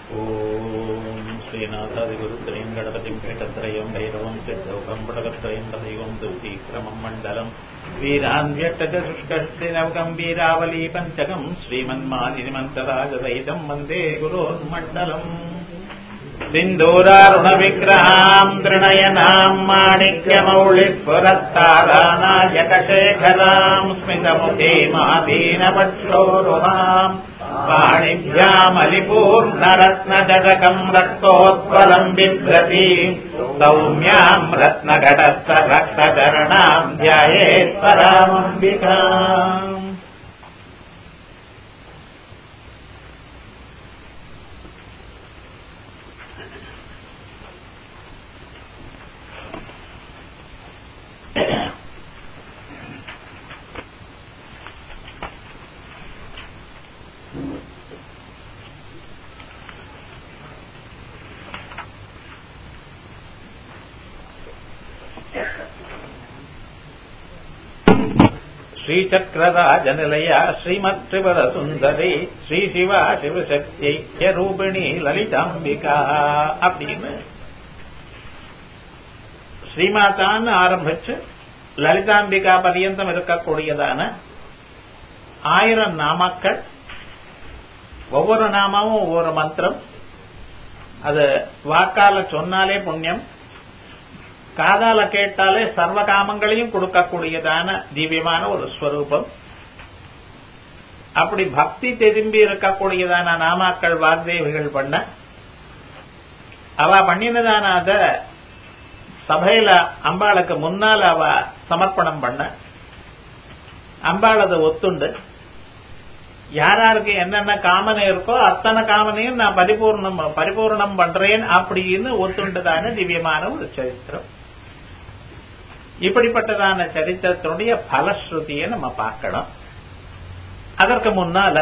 ஓம் ஸ்ரீநாதாதிகுருத்திரயம் கணபதிம் பீட்டத்திரயம் பைரவம் சித்தௌகம் படகத்திரயம் ததைவம் துர்த்தீக்கிரமம் மண்டலம் வீரான்யட்டகசுஷ்கஸ்தினவகம் வீராவலி பஞ்சகம் ஸ்ரீமன்மாதிமந்தராஜசைதம் வந்தே குரோர்மண்டலம் सिन्दूरारुणविग्रहाम् त्रिणयनाम् माणिक्यमौलिस्फुरत्तारानायकशेखराम् स्मितमुखीमादीनवक्षोरुहाम् पाणिभ्यामलिपूर्णरत्नजटकम् रक्तोत्पलम् बिभ्रतीम् सौम्याम् रत्नघटस्थ रक्तचरणाम् ध्यायेत्परामम्बिकाम् श्रीचक्रराजनिलया श्रीमत्रिवरसुन्दरी ஸ்ரீசிவா சிவசக்தி ரூபிணி லலிதாம்பிகா அப்படின்னு ஸ்ரீமாதான்னு ஆரம்பிச்சு லலிதாம்பிகா பரியந்தம் இருக்கக்கூடியதான ஆயிரம் நாமாக்கள் ஒவ்வொரு நாமாவும் ஒவ்வொரு மந்திரம் அது வாக்கால சொன்னாலே புண்ணியம் காதால கேட்டாலே சர்வ காமங்களையும் கொடுக்கக்கூடியதான திவ்யமான ஒரு ஸ்வரூபம் அப்படி பக்தி திரும்பி இருக்கக்கூடியதான நாமாக்கள் வாக்தேவிகள் பண்ண அவ பண்ணினதான அத சபையில அம்பாளுக்கு முன்னால் அவ சமர்ப்பணம் பண்ண அம்பாள் அதை ஒத்துண்டு யாராருக்கு என்னென்ன காமனை இருக்கோ அத்தனை காமனையும் நான் பரிபூர்ணம் பரிபூர்ணம் பண்றேன் அப்படின்னு ஒத்துண்டதான திவ்யமான ஒரு சரித்திரம் இப்படிப்பட்டதான சரித்திரத்தினுடைய பலஸ்ருதியை நம்ம பார்க்கணும் அதற்கு முன்னால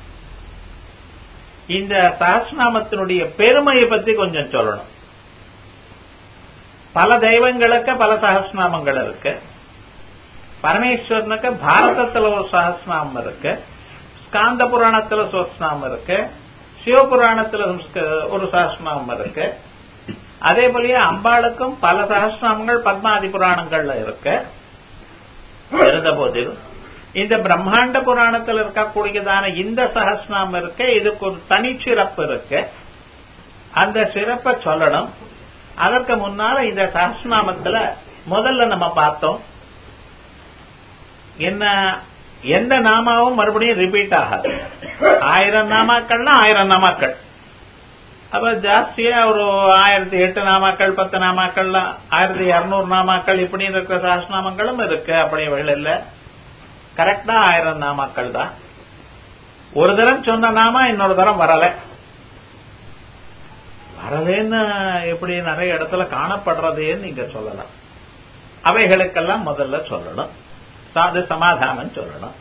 இந்த சஹஸ்நாமத்தினுடைய பெருமையை பத்தி கொஞ்சம் சொல்லணும் பல தெய்வங்களுக்கு பல சஹஸ்நாமங்கள் இருக்கு பரமேஸ்வரனுக்கு பாரதத்துல ஒரு சஹஸ்நாமம் இருக்கு ஸ்காந்த புராணத்துல சஹஸ்நாமம் இருக்கு சிவபுராணத்துல ஒரு சஹஸ்நாமம் இருக்கு அதே போலயே அம்பாளுக்கும் பல சகசிரநாமங்கள் பத்மாதி புராணங்கள்ல இருக்கு இருந்த போதிலும் இந்த பிரம்மாண்ட புராணத்தில் இருக்கக்கூடியதான இந்த சகசிரநாமம் இருக்கு இதுக்கு ஒரு தனி சிறப்பு இருக்கு அந்த சிறப்பை சொல்லணும் அதற்கு முன்னால இந்த சகசிரநாமத்துல முதல்ல நம்ம பார்த்தோம் என்ன எந்த நாமாவும் மறுபடியும் ரிப்பீட் ஆகாது ஆயிரம் நாமாக்கள்னா ஆயிரம் நாமாக்கள் அப்ப ஜாஸ்தியா ஒரு ஆயிரத்தி எட்டு நாமாக்கள் பத்து நாமாக்கள் ஆயிரத்தி இருநூறு நாமாக்கள் இப்படி இருக்கிற சாஸ்நாமங்களும் இருக்கு அப்படி இல்ல கரெக்டா ஆயிரம் நாமாக்கள் தான் ஒரு தரம் சொன்ன நாமா இன்னொரு தரம் வரல வரலன்னு எப்படி நிறைய இடத்துல காணப்படுறதேன்னு நீங்க சொல்லலாம் அவைகளுக்கெல்லாம் முதல்ல சொல்லணும் சாது சமாதானம் சொல்லணும்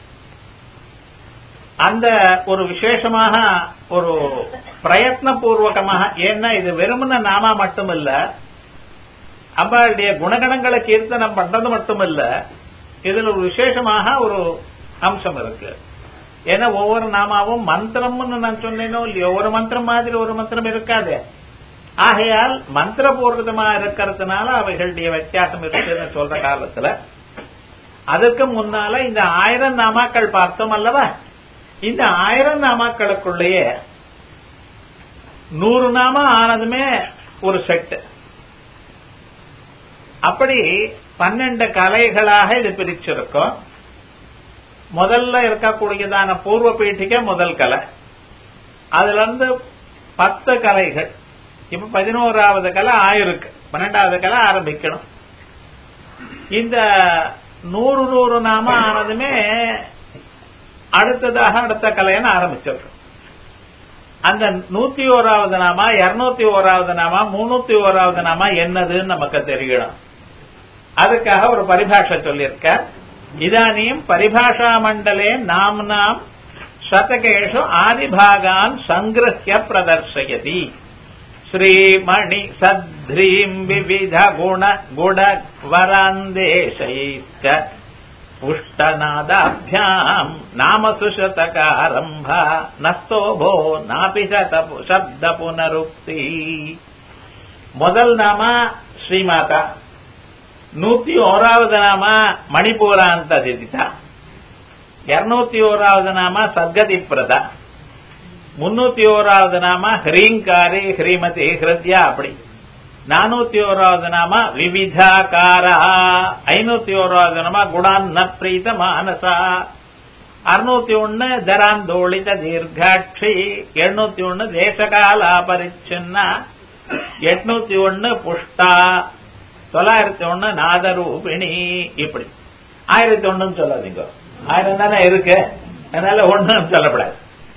அந்த ஒரு விசேஷமாக ஒரு பிரயத்ன பூர்வகமாக ஏன்னா இது வெறுமன நாமா மட்டுமில்ல அம்பாளுடைய குணகணங்களை கீர்த்தனம் பண்றது மட்டுமில்ல இதுல ஒரு விசேஷமாக ஒரு அம்சம் இருக்கு ஏன்னா ஒவ்வொரு நாமாவும் மந்திரம்னு நான் சொன்னேனோ இல்லையோ ஒரு மந்திரம் மாதிரி ஒரு மந்திரம் இருக்காது ஆகையால் மந்திரபூர்வமா இருக்கிறதுனால அவைகளுடைய வித்தியாசம் இருக்குன்னு சொல்ற காலத்துல அதுக்கு முன்னால இந்த ஆயிரம் நாமாக்கள் பார்த்தோம் அல்லவா இந்த ஆயிரம் நாமாக்களுக்குள்ளேயே நூறு நாம ஆனதுமே ஒரு செட்டு அப்படி பன்னெண்டு கலைகளாக இது பிரிச்சிருக்கும் முதல்ல இருக்கக்கூடியதான பூர்வ பீட்டிக்க முதல் கலை அதுல இருந்து பத்து கலைகள் இப்ப பதினோராவது கலை ஆயிருக்கு பன்னெண்டாவது கலை ஆரம்பிக்கணும் இந்த நூறு நூறு நாம ஆனதுமே அடுத்ததாக அடுத்த கலையன்னு ஆரம்பிச்சிருக்கோம் அந்த நூத்தி ஓராவது நாமா இருநூத்தி ஓராவது நாமா முன்னூத்தி ஓராவது நாமா என்னதுன்னு நமக்கு தெரியணும் அதுக்காக ஒரு பரிபாஷை சொல்லியிருக்க இதானியும் பரிபாஷா மண்டலே நாம் நாம் சதகேஷு ஆதிபாகான் சங்கிருஹ்ய பிரதர்சயதி ஸ்ரீமணி சத்ரீம் விவித குண குட வராந்தேசைச்ச पुष्टनादाभ्याम् नाम सुशतकारम्भ नस्तोभो नापि शब्द पुनरुक्ति முதல் நாம ஸ்ரீமாதா நூத்தி ஓராவது நாம மணிபூராந்த திதிதா இருநூத்தி ஓராவது நாம சத்கதி பிரதா முன்னூத்தி ஓராவது நாம ஹ்ரீங்காரி ஹ்ரீமதி ஹிருத்யா அப்படி நானூத்தி ஓராவது நாம விவிதாகாரா ஐநூத்தி ஓராவது நாம குடான்ன பிரீத மானசா அறுநூத்தி ஒன்னு தராந்தோளித தீர்காட்சி எழுநூத்தி ஒன்னு தேசகாலா பரிச்சுன்னா எட்நூத்தி ஒன்னு புஷ்டா தொள்ளாயிரத்தி ஒன்னு நாதரூபிணி இப்படி ஆயிரத்தி ஒண்ணுன்னு சொல்லாதீங்க ஆயிரம் தானே இருக்கு அதனால ஒண்ணுன்னு சொல்லப்படாது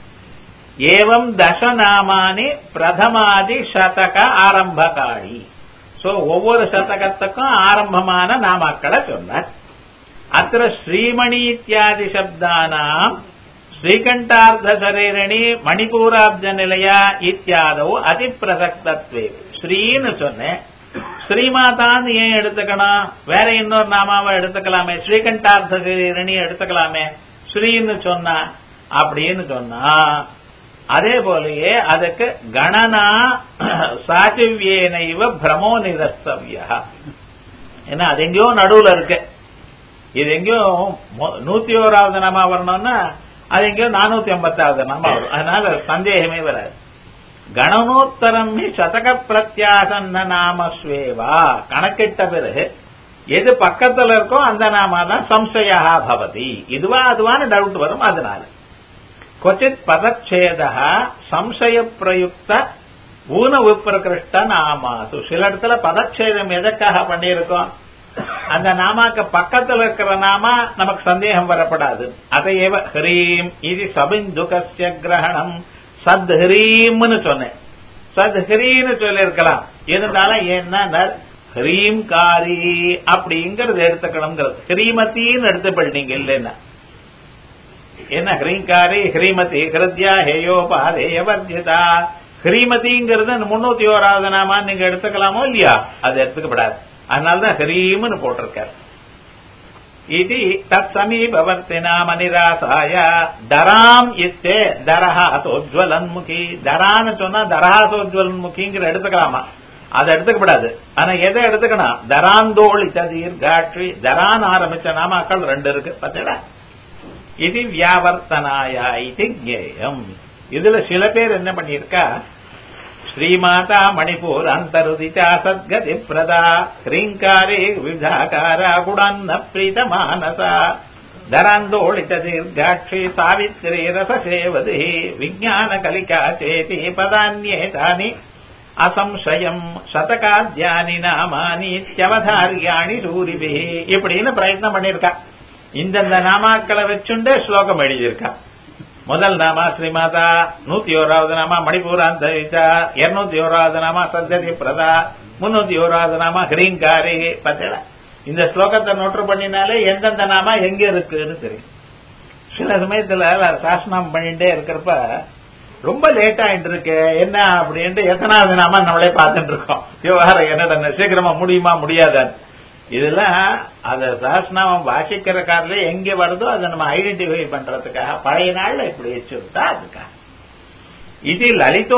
ஏவம் தசநாமானி பிரதமாதி சதக ஆரம்பகாரி சோ ஒவ்வொரு சதகத்துக்கும் ஆரம்பமான நாமாக்களை சொன்னார் அத்த ஸ்ரீமணி இத்தியாதி சப்தானாம் ஸ்ரீகண்டார்த்த சரீரணி மணிபூராப்ஜ நிலையா இத்தியாதவோ அதிப்பிரசக்தத்வே ஸ்ரீன்னு சொன்னேன் ஸ்ரீமாதான்னு ஏன் எடுத்துக்கணும் வேற இன்னொரு நாமாவை எடுத்துக்கலாமே ஸ்ரீகண்டார்த்த சரீரணி எடுத்துக்கலாமே ஸ்ரீன்னு சொன்னா அப்படின்னு சொன்னா அதே போலயே அதுக்கு கணனா சாச்சிவ்யேனைவ பிரமோ நிரஸ்தவியா ஏன்னா அது எங்கேயோ நடுவுல இருக்கு இது எங்கேயோ நூத்தி ஓராவது நாமா வரணும்னா அது எங்கேயோ நானூத்தி ஐம்பத்தாவது நாமா வரும் அதனால சந்தேகமே வராது கணனோத்தரம் சதக பிரத்யாசன்ன நாமஸ்வேவா கணக்கிட்ட பிறகு எது பக்கத்துல இருக்கோ அந்த நாமா தான் சம்சயா பவதி இதுவா அதுவான்னு டவுட் வரும் அதனால கொச்சித் பதச்சேத சம்சய பிரயுக்த ஊன விப்பிரகிருஷ்ட நாமாசு சில இடத்துல பதச்சேதம் எதற்காக பண்ணியிருக்கோம் அந்த நாமாக்கு பக்கத்துல இருக்கிற நாமா நமக்கு சந்தேகம் வரப்படாது அதையேவ ஹரீம் இது சபிந்துகசிய கிரகணம் சத் ஹரீம்னு சொன்னேன் சத் ஹரீன்னு சொல்லியிருக்கலாம் இருந்தாலும் என்ன ஹரீம் காரி அப்படிங்கறது எடுத்துக்கணுங்கிறது ஹரீமத்தின்னு எடுத்துப்பட்டீங்க இல்லைன்னா என்ன ஹ்ரீங்காரி ஹ்ரீமதி ஹிருத்யா ஹேயோபாதேய வர்ஜிதா ஹ்ரீமதிங்கிறது முன்னூத்தி ஓராவது நாமா நீங்க எடுத்துக்கலாமோ இல்லையா அது எடுத்துக்கப்படாது அதனாலதான் ஹரீம்னு போட்டிருக்காரு இது தத் சமீபவர்த்தி நாம நிராசாய தராம் இத்தே தரஹா சோஜ்வலன்முகி தரான்னு சொன்னா தரஹா சோஜ்வலன்முகிங்கிற எடுத்துக்கலாமா அதை எடுத்துக்கப்படாது ஆனா எதை எடுத்துக்கணும் தராந்தோளித்த தீர்காட்சி தரான் ஆரம்பிச்ச நாமாக்கள் ரெண்டு இருக்கு பார்த்தீங்களா இது வியாவர்த்தனாயா இது ஜேயம் இதுல சில பேர் என்ன பண்ணிருக்கா ஸ்ரீமாதா மணிப்பூர் அந்தருதிச்சா சத்கதி பிரதா ஹ்ரீங்காரே விவிதாகாரா குடான்ன பிரீத மானசா தராந்தோளித தீர்காட்சி சாவித்ரி ரசசேவதி விஜான கலிகா சேதி பதான்யேதானி அசம்சயம் சதகாத்யானி நாமானி இத்தியவதாரியாணி சூரிபி இப்படின்னு பிரயத்னம் பண்ணிருக்கா இந்தந்த நாமாக்களை வச்சுண்டு ஸ்லோகம் எழுதியிருக்கா முதல் நாமா ஸ்ரீமாதா நூத்தி ஓராவது நாமா மணிபூராந்த இருநூத்தி ஓராவது நாமா சத்கதி பிரதா முன்னூத்தி ஓராவது நாமா ஹிரீங்காரி பார்த்தீங்களா இந்த ஸ்லோகத்தை நோட்டு பண்ணினாலே எந்தெந்த நாமா எங்க இருக்குன்னு தெரியும் சில சமயத்துல சாசனம் பண்ணிட்டே இருக்கிறப்ப ரொம்ப லேட் ஆயிட்டு இருக்கு என்ன அப்படின்ட்டு எத்தனாவது நாமா நம்மளே பார்த்துட்டு இருக்கோம் விவகாரம் என்னடா சீக்கிரமா முடியுமா முடியாதான்னு இதெல்லாம் அத சாஸ்நாமம் வாசிக்கிற காரில் எங்க வருதோ அதை நம்ம ஐடென்டிஃபை பண்றதுக்காக பழைய நாள்ல இப்படி வச்சுருந்தா அதுக்காக இது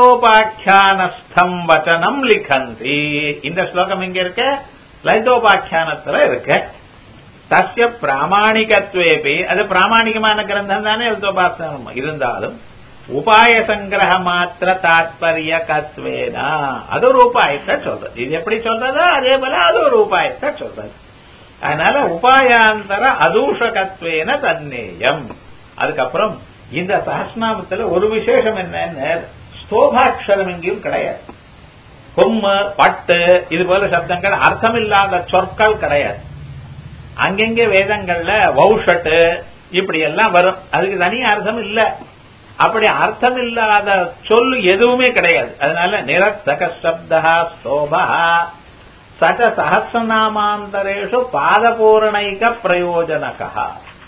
லலிதோபாக்கியானஸ்தம் வச்சனம் லிகந்தி இந்த ஸ்லோகம் இங்க இருக்க லலிதோபாக்கியானத்துல இருக்கு தஸ்ய பிராமணிகத்வேபி அது பிராமணிகமான கிரந்தம் தானே லலிதோபாக்கியானம் இருந்தாலும் உபாய சங்கிரக மாத்திர தாத்பரிய கத்வேனா அது ஒரு உபாயத்தை சொல்றது இது எப்படி சொல்றதோ அதே போல அது ஒரு உபாயத்தை சொல்றது அதனால உபாயாந்தர அதூஷகத்வேன தன்னேயம் அதுக்கப்புறம் இந்த சஹஸ்நாமத்துல ஒரு விசேஷம் என்னன்னு ஸ்தோபாட்சரம் எங்கேயும் கிடையாது கொம்மு பட்டு இது போல சப்தங்கள் அர்த்தமில்லாத சொற்கள் கிடையாது அங்கெங்கே வேதங்கள்ல வௌஷட்டு இப்படி எல்லாம் வரும் அதுக்கு தனி அர்த்தம் இல்ல அப்படி அர்த்தம் இல்லாத சொல் எதுவுமே கிடையாது அதனால நிரத்தக சப்தா ஸ்தோபா சக சகசிரநாமாந்தரேஷு பாதபூரணைக பிரயோஜனகா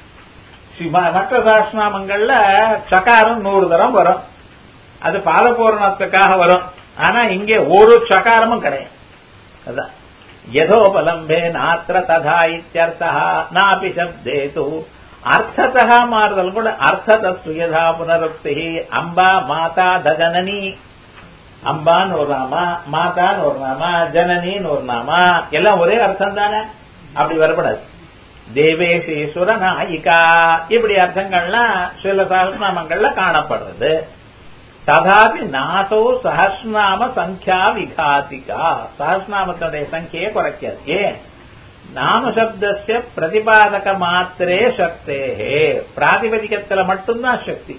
மற்ற சாஸ்திரநாமங்கள்ல சகாரம் நூறு தரம் வரும் அது பாதபூரணத்துக்காக வரும் ஆனா இங்கே ஒரு சகாரமும் கிடையாது அதான் யதோபலம்பே நாத்திர ததா இத்தியர்த்தா நாபி சப்தேது அர்த்தத்தா மாறுதல் கூட அர்த்ததஸ்து யதா புனருக்தி அம்பா மாதா தஜனனி அம்பான்னு ஒரு நாமா மாதான்னு ஒரு நாமா ஜனனின்னு ஒரு நாமா எல்லாம் ஒரே அர்த்தம் தானே அப்படி வரப்படாது தேவேசீஸ்வர நாயிகா இப்படி அர்த்தங்கள்லாம் சில சகஸ்நாமங்கள்ல காணப்படுறது ததாபி நாசோ சஹஸ்நாம சங்கியா விகாதிகா சஹஸ்நாமத்தினுடைய சங்கியை குறைக்காது ஏன் நாமசப்தஸ்ய பிரதிபாதக மாத்திரே சக்தேஹே பிராதிபதிகத்துல மட்டும்தான் சக்தி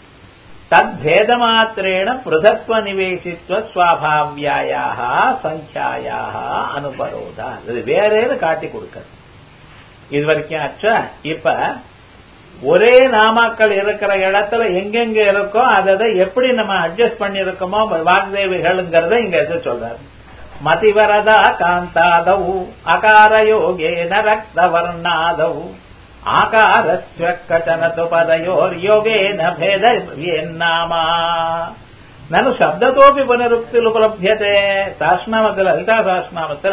தத்பேத மாத்திரேன பிருதத்வ நிவேசித்வ சுவாபாவியாயாக சங்கியாயாக அனுபரோதா இது வேறேன்னு காட்டி கொடுக்கிறது இது வரைக்கும் ஆச்சா இப்ப ஒரே நாமாக்கள் இருக்கிற இடத்துல எங்கெங்க இருக்கோ அதை எப்படி நம்ம அட்ஜஸ்ட் பண்ணிருக்கோமோ வாக்தேவிகள்ங்கிறத இங்க எது சொல்றாரு மதிவரதா காந்தாதவு அகார யோகேன ரக்த வர்ணாதவு ஆகாரஸ்ய கட்டனது பதயோர் யோகேன பேத நாமா நனு சப்தத்தோப்பி புனருக்தில் உபலபியதே சாஸ்நாமத்துல லலிதா சாஸ்நாமத்துல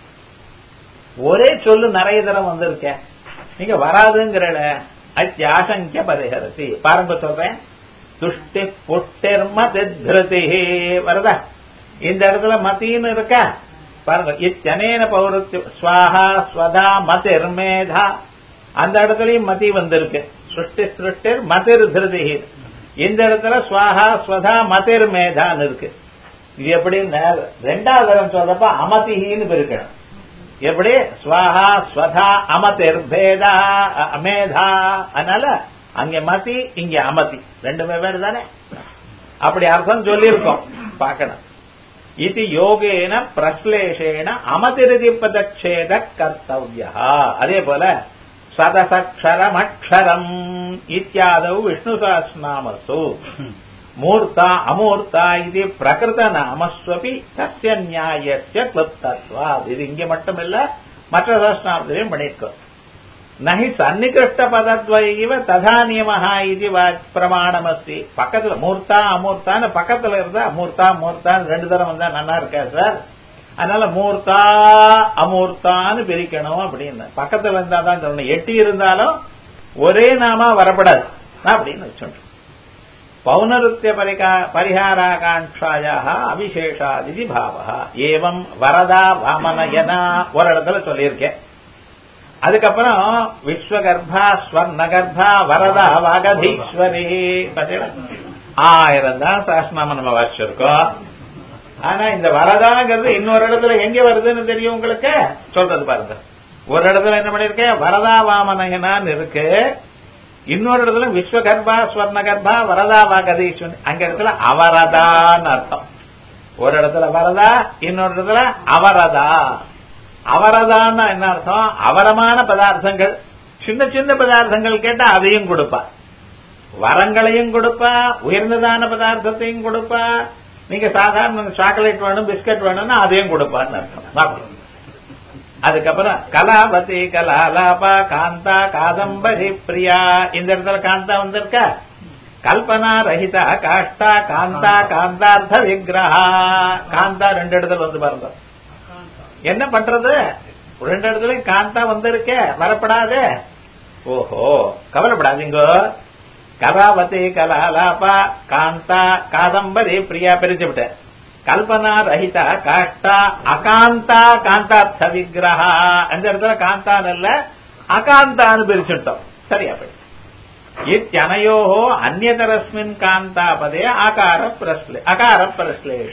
ஒரே சொல்லு நிறைய தரம் வந்திருக்கேன் நீங்க வராதுங்கிறல அத்தியாசங்கிய பரிஹரசி பாருங்க சொல்றேன் துஷ்டி புட்டிர்ம திருதி வருதா இந்த இடத்துல மத்தின்னு இருக்கா பாருங்க இத்தனேன பௌரத்து ஸ்வாஹா ஸ்வதா மதிர் மேதா அந்த இடத்துலயும் மதி வந்திருக்கு சுஷ்டி சிருஷ்டிர் மதிர் திருதி இந்த இடத்துல ஸ்வாஹா ஸ்வதா மதிர் மேதான்னு இருக்கு இது எப்படி ரெண்டாவது தரம் சொல்றப்ப அமதிஹின்னு பிரிக்கணும் எப்படி ஸ்வஹா ஸ்வதா அமதிர் பேதா மேதா அதனால அங்க மதி இங்க அமதி ரெண்டு வெவ்வேறு தானே அப்படி அர்த்தம் சொல்லியிருக்கோம் பார்க்கணும் இது யோகேன பிரஸ்லேஷேன அமதிருதி பதக்ஷேத கர்த்தவியா அதே போல சதசக்ஷரம் அக்ஷரம் இத்தியாதவு விஷ்ணு சஹஸ்நாமசு மூர்த்தா அமூர்த்தா இது பிரகிருத நாமஸ்வபி தஸ்ய நியாயஸ்ய கிளுப்தத்வா இது இங்க மட்டும் இல்ல மற்ற சஹஸ்நாமத்திலையும் பண்ணிருக்கோம் நகி சன்னிகிருஷ்ட பதத்வைவ ததா நியமஹா இது பிரமாணம் அஸ்தி பக்கத்துல மூர்த்தா அமூர்த்தான்னு பக்கத்துல இருந்தா மூர்த்தா மூர்த்தான்னு ரெண்டு தரம் வந்தா நல்லா இருக்கா சார் அதனால மூர்த்தா அமூர்த்தான்னு பிரிக்கணும் அப்படின்னு பக்கத்துல இருந்தா தான் சொல்லணும் எட்டி இருந்தாலும் ஒரே நாமா வரப்படாது அப்படின்னு வச்சுட்டு பௌனருத்திய பரிகாராகாங்காயாக அவிசேஷாதிதி பாவா ஏவம் வரதா வாமனயனா ஒரு இடத்துல சொல்லியிருக்கேன் அதுக்கப்புறம் விஸ்வகர்ப்பா ஸ்வர்ணகர்ப்பா வரதா வாகதீஸ்வரி ஆயிரம் தான் சாஸ்நாம நம்ம வச்சிருக்கோம் ஆனா இந்த வரதாங்கிறது இன்னொரு இடத்துல எங்க வருதுன்னு தெரியும் உங்களுக்கு சொல்றது பாருங்க ஒரு இடத்துல என்ன பண்ணிருக்கேன் வரதா வாமனயனான்னு இருக்கு இன்னொரு இடத்துல விஸ்வகர்ப்பா ஸ்வர்ணகர்ப்பா வரதா வாகதீஸ்வரி அங்க இடத்துல அவரதான்னு அர்த்தம் ஒரு இடத்துல வரதா இன்னொரு இடத்துல அவரதா அவரதான்னா என்ன அர்த்தம் அவரமான பதார்த்தங்கள் சின்ன சின்ன பதார்த்தங்கள் கேட்டா அதையும் கொடுப்பா வரங்களையும் கொடுப்பா உயர்ந்ததான பதார்த்தத்தையும் கொடுப்பா நீங்க சாதாரண சாக்லேட் வேணும் பிஸ்கட் வேணும்னா அதையும் கொடுப்பான்னு அர்த்தம் அதுக்கப்புறம் கலாபதி கலாலாபா காந்தா காதம்பரி பிரியா இந்த இடத்துல காந்தா வந்திருக்கா கல்பனா ரஹிதா காஷ்டா காந்தா காந்தார்த்த விக்கிரகா காந்தா ரெண்டு இடத்துல வந்து பாருங்க என்ன பண்றது ரெண்டு இடத்துலயும் காந்தா வந்திருக்க வரப்படாது ஓஹோ கவலைப்படாதீங்க கலாவதி கலாலாபா காந்தா காதம்பரி பிரியா பிரிச்சு விட்டேன் கல்பனா ரஹிதா காஷ்டா அகாந்தா காந்தார்த்த விக்கிரகா அந்த இடத்துல காந்தான் இல்ல அகாந்தான்னு பிரிச்சுட்டோம் சரியா போய் இத்தனையோ அந்நதரஸ்மின் காந்தாபதே ஆகார பிரஸ்லே அகார பிரஸ்லேஷ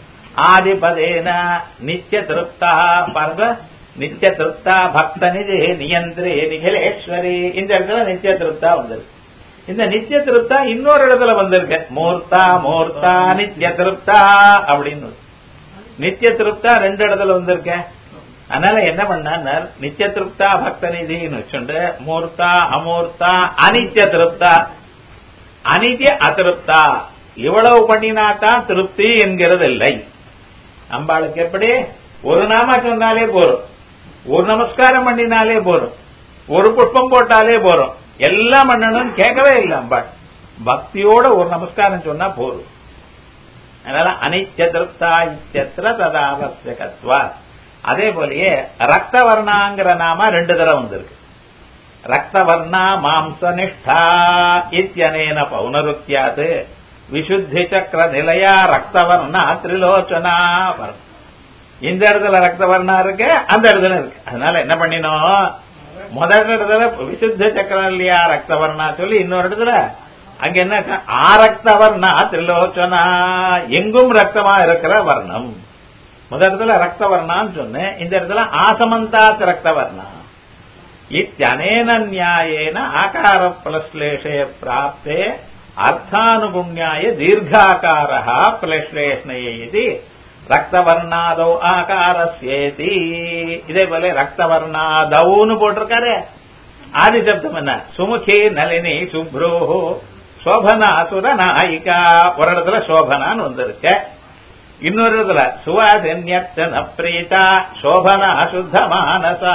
ஆதிபதேன நித்திய திருப்தா பாருங்க நித்திய திருப்தா பக்த நிதி நியந்திரே நிகிலேஸ்வரி இந்த இடத்துல நித்திய திருப்தா வந்திருக்கு இந்த நித்திய திருப்தா இன்னொரு இடத்துல வந்திருக்கு மூர்த்தா மூர்த்தா நித்திய திருப்தா அப்படின்னு நித்திய திருப்தா ரெண்டு இடத்துல வந்திருக்க அதனால என்ன பண்ணார் நித்திய திருப்தா பக்த நிதின்னு வச்சுண்டு மூர்த்தா அமூர்த்தா அனித்திய திருப்தா அனித்திய அதிருப்தா இவ்வளவு பண்ணினாதான் திருப்தி என்கிறது இல்லை அம்பாளுக்கு எப்படி ஒரு நாம சொன்னாலே போறோம் ஒரு நமஸ்காரம் பண்ணினாலே போறோம் ஒரு புஷ்பம் போட்டாலே போறோம் எல்லாம் பண்ணணும்னு கேட்கவே இல்லை அம்பாள் பக்தியோட ஒரு நமஸ்காரம் சொன்னா போதும் அதனால அனித்திய திருப்தா இத்தியத்திர ததாவசியகத்வா அதே போலயே ரக்தவர்ணாங்கிற நாம ரெண்டு தடவை வந்திருக்கு ரக்தவர்ணா மாம்சனிஷ்டா இத்தியனேன பௌனருத்தியாது விசுத்தி சக்கர நிலையா ரக்தவர்ணா திரிலோச்சனா வரும் இந்த இடத்துல ரக்தவர்ணா இருக்கு அந்த இடத்துல இருக்கு அதனால என்ன பண்ணினோம் முதல் இடத்துல விசுத்த சக்கரம் இல்லையா ரக்தவர்ணா சொல்லி இன்னொரு இடத்துல அங்க என்ன ஆரக்தவர்ணா திரிலோச்சனா எங்கும் ரக்தமா இருக்கிற வர்ணம் முதல் இடத்துல ரக்தவர்ணான்னு சொன்னேன் இந்த இடத்துல ஆசமந்தாத் ரக்தவர்ணா இத்தியனேன நியாயேன ஆகார பிளஸ்லேஷே பிராப்தே அர்த்தானுகுண்யாய தீர்காக்கார பிளஸ்லேஷ்ணய இது ரக்தவர்ணாதௌ ஆகாரஸ்யேதி இதே போல ரக்தவர்ணாதௌன்னு போட்டிருக்காரு ஆதி சப்தம் என்ன சுமுகே நளினி சுப்ரோ சோபனா சுர நாயிகா ஒரு இடத்துல சோபனான்னு வந்திருக்க இன்னொரு இடத்துல சுவாதன்யர்த்தன பிரீதா சோபனா சுத்த மானசா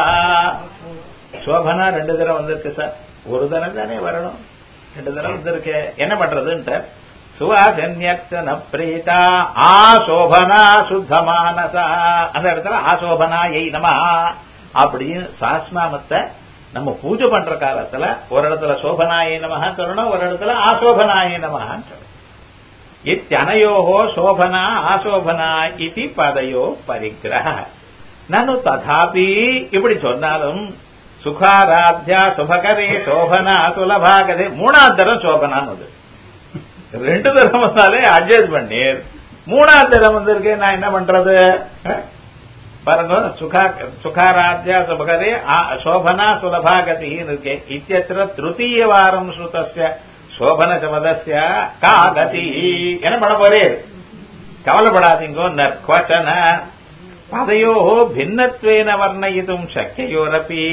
சோபனா ரெண்டு தடவை வந்திருக்கு சார் ஒரு தடவை தானே வரணும் ரெண்டு தடவை வந்திருக்கு என்ன பண்றதுன்ட்டு சுவாதன்யர்த்தன பிரீதா ஆசோபனா சுத்த மானசா அந்த இடத்துல ஆசோபனா எய் நம அப்படின்னு சாஸ்நாமத்தை நம்ம பூஜை பண்ற காலத்துல ஒரு இடத்துல சோபனாய நமஹா சொல்லணும் ஒரு இடத்துல ஆசோபனாய நமஹான்னு சொல்லணும் இத்தனையோகோ சோபனா ஆசோபனா இது பதையோ பரிகிரக நனு ததாபி இப்படி சொன்னாலும் சுகாராத்யா சுபகரே சோபனா சுலபாகதே மூணாவது தரம் சோபனான்னு வந்து ரெண்டு தரம் வந்தாலே அட்ஜஸ்ட் பண்ணி மூணாவது தரம் வந்திருக்கேன் நான் என்ன பண்றது பாருங்க சுகா சுகாராத்யா சுபகரே சோபனா சுலபாகதி இருக்கு இத்தியத்திர திருத்தீய வாரம் ஸ்ருதஸ்ய சோபன சபதஸ்ய கா கதி என்ன பண்ண போறே கவலைப்படாதீங்கோ நற்கவச்சன பதையோ பின்னத்வேன வர்ணயித்தும் சக்கியோரப்பி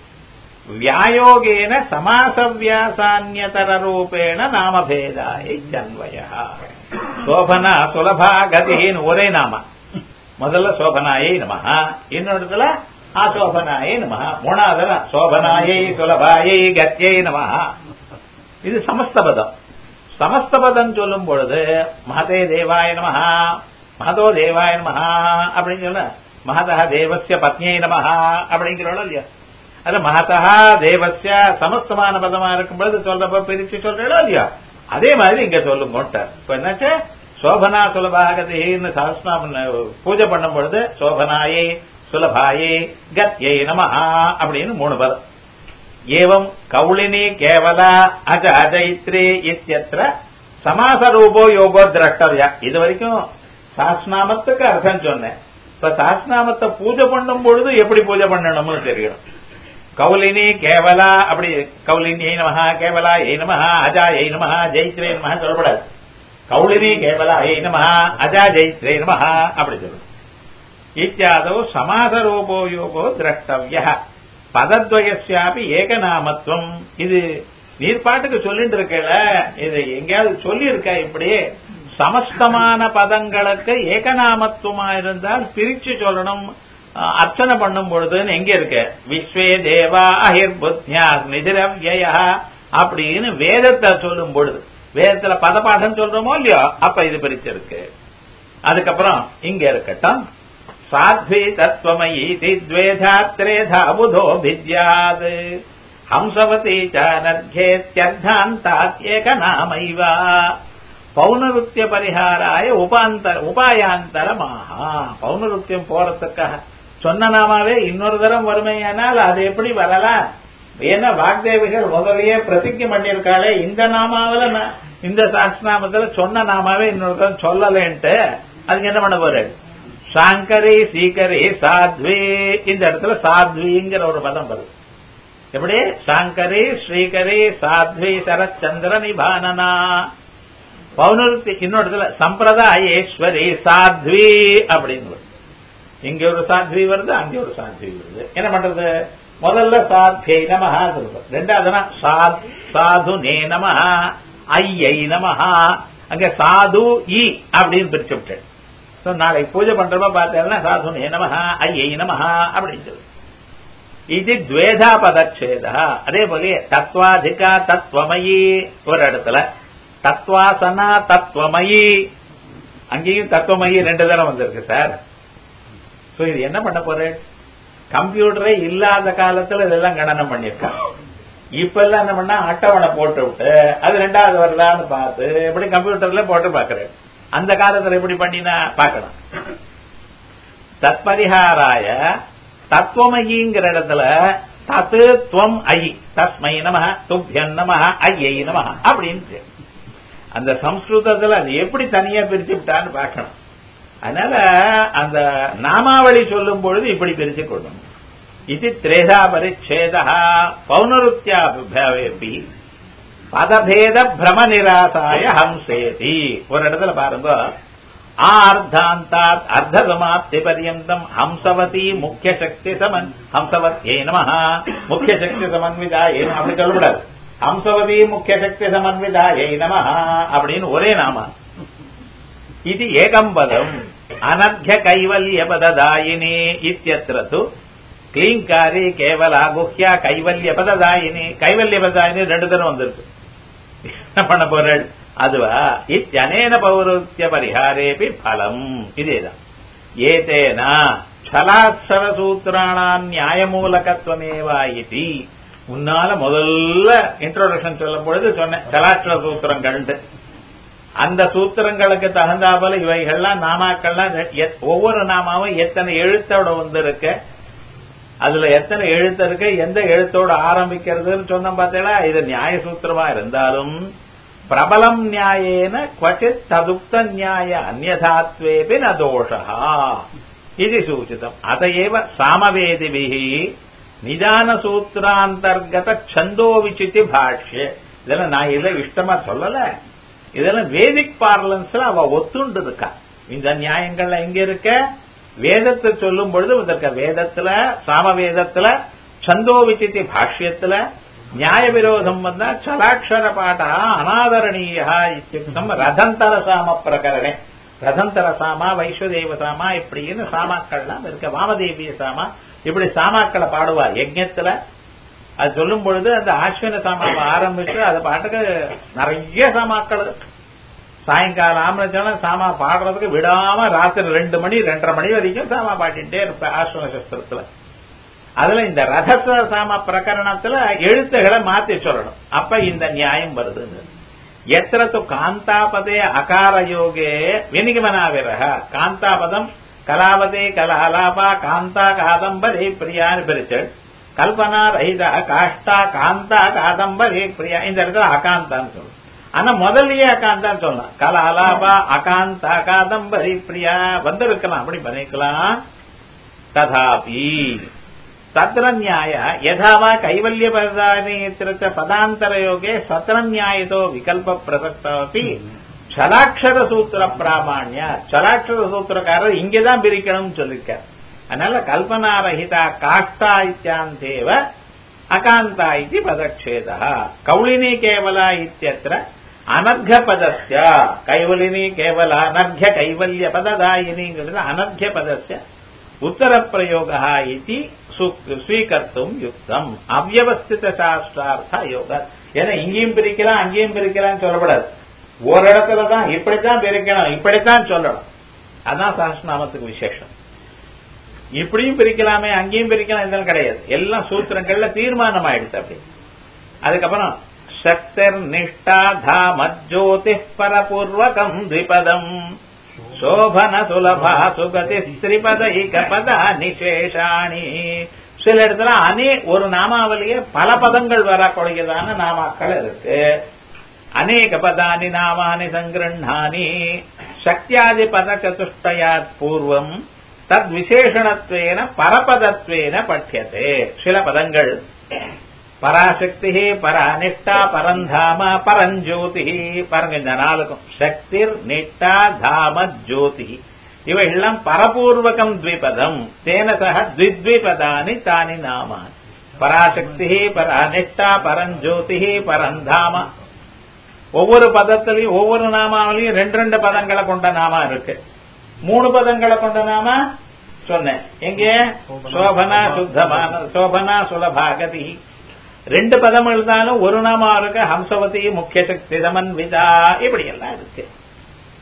வியாயோகேன சமாசவியாசான்யதர ரூபேண நாமபேதாய ஜன்வய சோபனா சுலபா கதின்னு ஒரே நாம முதல்ல சோபனாயை நம இன்னொருத்துல ஆசோபனாயை நம மூணாவதுல சோபனாயை சுலபாயை கத்தியை நம இது சமஸ்தபதம் சமஸ்தபதம் சொல்லும் பொழுது மகதே தேவாய நம மகதோ தேவாய நம அப்படின்னு சொல்ல மகதா தேவசிய பத்னியை நம அப்படிங்கிறோம் இல்லையா அது மகதா தேவசிய சமஸ்தமான பதமா இருக்கும் பொழுது சொல்றப்ப பிரிச்சு சொல்றோம் இல்லையா அதே மாதிரி இங்க சொல்லுங்க இப்ப என்னாச்சு சோபனா சுலபாகதின்னு சஹஸ்நாம பூஜை பண்ணும் பொழுது சோபனாயை சுலபாயை கத்யை நம அப்படின்னு மூணு பதம் ஏவம் கௌளினி கேவல அஜ அஜயித்ரி இத்தியத்திர சமாச ரூபோ யோகோ திரஷ்டவியா இது வரைக்கும் சாஸ்நாமத்துக்கு அர்த்தம் சொன்னேன் இப்ப சாஸ்நாமத்தை பூஜை பண்ணும் பொழுது எப்படி பூஜை பண்ணணும்னு தெரியணும் கௌலினி கேவலா அப்படி கௌலினி நமஹா கேவலா ஏ நமஹா அஜா ஏ நமஹா ஜெயித்ரே நமஹா சொல்லப்படாது கௌளினி கேவலா ஏ நமஹா அஜா ஜெயித்ரே நமஹா அப்படி சொல்லணும் இத்தியாதோ சமாச ரூபோ யோகோ திரஷ்டவிய பதத்வயசாபி ஏகநாமத்துவம் இது நீர் பாட்டுக்கு சொல்லிட்டு இருக்கல இது எங்கேயாவது சொல்லி இருக்கா இப்படி சமஸ்தமான பதங்களுக்கு ஏகநாமத்துவமா இருந்தால் பிரிச்சு சொல்லணும் அர்ச்சனை பண்ணும் பொழுதுன்னு எங்க இருக்கு விஸ்வே தேவா அஹிர் புத்தியா நிதிரவ்ய அப்படின்னு வேதத்தை சொல்லும் பொழுது வேதத்துல பதப்பாடம் சொல்றோமோ இல்லையோ அப்ப இது பிரிச்சிருக்கு அதுக்கப்புறம் இங்க இருக்கட்டும் சாத்வி தத்துவமயி தித்வேதா திரேதா புதோ வித்யாத் ஹம்சவதி சர்கேத்யர்த்தாந்தாத் ஏகநாமைவா பௌனருத்திய பரிகாராய உபாந்தர உபாயாந்தரமாக பௌனருத்தியம் போறதுக்காக சொன்ன நாமாவே இன்னொரு தரம் வறுமையானால் அது எப்படி வரலாம் ஏன்னா வாக்தேவிகள் முதலையே பிரதிஜை பண்ணியிருக்காளே இந்த நாமாவில இந்த சாஸ்திரநாமத்துல சொன்ன நாமாவே இன்னொரு தரம் சொல்லலேன்ட்டு அதுக்கு என்ன பண்ண போறாரு சாங்கரி சீக்கரி சாத்வி இந்த இடத்துல சாத்விங்கிற ஒரு பதம் வருது எப்படி சாங்கரி ஸ்ரீகரி சாத்வி சரச்சந்திர நிபானனா பௌனருத்தி இன்னொருத்துல சம்பிரதாயேஸ்வரி சாத்வி அப்படின்னு இங்க ஒரு சாத்வி வருது அங்க ஒரு சாத்வி வருது என்ன பண்றது முதல்ல சாத்யை நமஹா சொல்றது ரெண்டாவதுனா சாத் சாது நே நமஹா ஐயை நமஹா அங்க சாது இ அப்படின்னு பிரிச்சு விட்டேன் ஸோ நாளைக்கு பூஜை பண்றப்ப பார்த்தேன்னா சாது நே நமஹா ஐயை நமஹா அப்படின்னு சொல்லு இது துவேதா பதச்சேதா அதே போல தத்வாதிகா தத்துவமயி ஒரு இடத்துல தத்வாசனா தத்துவமயி அங்கேயும் தத்துவமயி ரெண்டு தரம் வந்திருக்கு சார் சோ இது என்ன பண்ண போறேன் கம்ப்யூட்டரே இல்லாத காலத்துல இதெல்லாம் கணனம் பண்ணிருக்காங்க இப்ப எல்லாம் என்ன பண்ணா அட்டவணை போட்டு விட்டு அது ரெண்டாவது வருதான்னு பார்த்து எப்படி கம்ப்யூட்டர்ல போட்டு பாக்குறேன் அந்த காலத்துல எப்படி பண்ணினா பார்க்கலாம் தத்பரிகாராய தத்துவமயிங்கிற இடத்துல தத்து துவம் ஐ தஸ்மை நம துப்யன் நம ஐயை நம அப்படின்னு அந்த சம்ஸ்கிருதத்துல அது எப்படி தனியா பிரிச்சு விட்டான்னு பார்க்கணும் அதனால அந்த நாமாவளி சொல்லும் பொழுது இப்படி பிரிச்சு கொள்ளணும் இது திரேதா பரிச்சேதா பௌனருத்தியாபி பதபேத பிரம நிராசாய ஹம்சேதி ஒரு இடத்துல பாருங்க ஆர்த்தாந்தாத் அர்த்தசமாப்தி பரியந்தம் ஹம்சவதி முக்கிய சக்தி சமன் ஹம்சவத்யே நம முக்கிய சக்தி சமன்விதா ஏன் அப்படி சொல்லக்கூடாது ஹம்சவதி முக்கிய சக்தி சமன்விதா ஏ நம அப்படின்னு ஒரே நாம இது ஏகம் பதம் அனர்घ्य கைவல்ய பததாயினி இத்தியத்திர து கிளீங்காரி கேவலா குஹ்யா கைவல்ய பததாயினி கைவல்ய பததாயினி ரெண்டு தரம் வந்திருக்கு என்ன பண்ண போறேன் அதுவா இத்தியனேன பௌருத்திய பரிகாரேபி பலம் இதேதான் ஏதேனா ಛಲಾಕ್ಷರ சூத்திராணாம் நியாயமூலகத்துவமேவா இது முன்னால முதல்ல இன்ட்ரோடக்ஷன் சொல்லும் பொழுது சொன்னேன் சலாட்சர சூத்திரங்கள் அந்த சூத்திரங்களுக்கு தகுந்தாபோல இவைகள்லாம் நாமாக்கள்லாம் ஒவ்வொரு நாமாவும் எத்தனை எழுத்தோட வந்திருக்கு அதுல எத்தனை எழுத்து இருக்கு எந்த எழுத்தோட ஆரம்பிக்கிறதுன்னு சொன்ன பார்த்தீங்களா இது நியாய சூத்திரமா இருந்தாலும் பிரபலம் நியாயேன क्वचित् ததுக்த நியாய அந்நதாத்வேபி ந தோஷா இது சூச்சிதம் அத ஏவ சாமவேதிபிः நிதான சூத்திராந்தர்கத சந்தோ விசித்தி பாஷ்ய இதெல்லாம் நான் இதை இஷ்டமா சொல்லல இதெல்லாம் வேதிக் பார்லன்ஸ்ல அவ ஒத்துண்டு இருக்கா இந்த நியாயங்கள்ல எங்க இருக்க வேதத்தை சொல்லும் பொழுது இதற்கு வேதத்துல சாம வேதத்துல சந்தோ விசித்தி பாஷ்யத்துல நியாய விரோதம் வந்தா சலாட்சர பாட்டா அனாதரணீயா இத்தியுக்தம் ரதந்தர சாம பிரகரணே ரதந்தர சாமா வைஸ்வதேவ சாமா இப்படின்னு சாமாக்கள்லாம் இருக்க வாமதேவிய சாமா இப்படி சாமாக்களை பாடுவா யஜ்யத்துல அது சொல்லும் பொழுது அந்த ஆஸ்வின சாமாவை ஆரம்பிச்சு அது பாட்டுக்கு நிறைய சாமாக்கள் சாயங்காலம் ஆம்பளை சாமா பாடுறதுக்கு விடாம ராத்திரி ரெண்டு மணி ரெண்டரை மணி வரைக்கும் சாமா பாடிட்டே இருப்பேன் ஆஸ்வன சஸ்திரத்துல அதுல இந்த ரகச சாம பிரகரணத்துல எழுத்துகளை மாத்தி சொல்லணும் அப்ப இந்த நியாயம் வருது எத்திர து காந்தாபதே அகார யோகே வினிகமனாவிரக காந்தாபதம் கலாவதே கலாலாபா காந்தா காதம்பரே பிரியான்னு பிரிச்சு கல்பனா ரஹித காஷ்டா காந்தா காதம்பரே பிரியா இந்த இடத்துல அகாந்தான்னு சொல்லணும் ஆனா முதல்லயே அகாந்தான்னு சொல்லலாம் கலாலாபா அகாந்தா காதம்பரி பிரியா வந்திருக்கலாம் அப்படி பண்ணிக்கலாம் ததாபி तत्र न्याय यथा वा कैवल्यपदानि इत्यत्र पदान्तरयोगे सत्र न्यायतो विकल्पप्रसक्तमपि சலாட்சர பிராமாண்ய சலாட்சர சூத்திரக்காரர் இங்கதான் பிரிக்கணும்னு சொல்லிருக்கார் அதனால கல்பனா ரஹிதா காஷ்டா இத்தியாந்தேவ அகாந்தா இது பதக்ஷேதா கௌளினி கேவலா இத்தியத்திர அனர்घ பதஸ்ய கைவலினி கேவல அனர்घ கைவல்ய பததாயினிங்கிறது அனர்घ பதஸ்ய உத்தர பிரயோக இது ஸ்வீகர்த்தும் யுக்தம் அவ்வவஸ்தித சாஸ்திரார்த்த யோக ஏன்னா இங்கேயும் பிரிக்கலாம் அங்கேயும் பிரிக்கலாம் சொல்லப்படாது ஒரு இடத்துல தான் இப்படித்தான் பிரிக்கணும் இப்படித்தான் சொல்லணும் அதான் சாஸ்திரநாமத்துக்கு விசேஷம் இப்படியும் பிரிக்கலாமே அங்கேயும் பிரிக்கலாம் இதெல்லாம் கிடையாது எல்லாம் சூத்திரங்கள்ல தீர்மானம் ஆயிடுச்சு அப்படி அதுக்கப்புறம் சக்தர் நிஷ்டா தாம ஜோதி பரபூர்வகம் திபதம் சோபன சுலபா சுகதி ஸ்திரிபதைக பத நிசேஷாணி சில இடத்துல அனே ஒரு நாமாவளியே பல பதங்கள் வரக்கூடியதான நாமாக்கள் இருக்கு அநேக பதானி நாமானி சங்கிருண்ணானி சக்தியாதி பத சதுஷ்டயாத் பூர்வம் தத் விசேஷணத்வேன பரபதத்வேன பட்யத்தே சில பதங்கள் பராசக்தி பராநிஷ்டா பரந்தாம பரஞ்சோதி பாருங்க இந்த நாளுக்கும் சக்திர் நிஷ்டா தாம ஜோதி இவையெல்லாம் பரபூர்வகம் த்விபதம் தேன சக த்வித்விபதானி தானி நாம பராசக்தி பராநிஷ்டா பரஞ்சோதி பரந்தாம ஒவ்வொரு பதத்திலையும் ஒவ்வொரு நாமாவிலையும் ரெண்டு ரெண்டு பதங்களை கொண்ட நாமா இருக்கு மூணு பதங்களை கொண்ட நாம சொன்னேன் எங்கே சோபனா சுத்தமான சோபனா சுலபாகதி ரெண்டு பதம் எழுதாலும் ஒரு நாமா இருக்கு ஹம்சவதி முக்கிய சக்தி சமன்விதா இப்படி எல்லாம் இருக்கு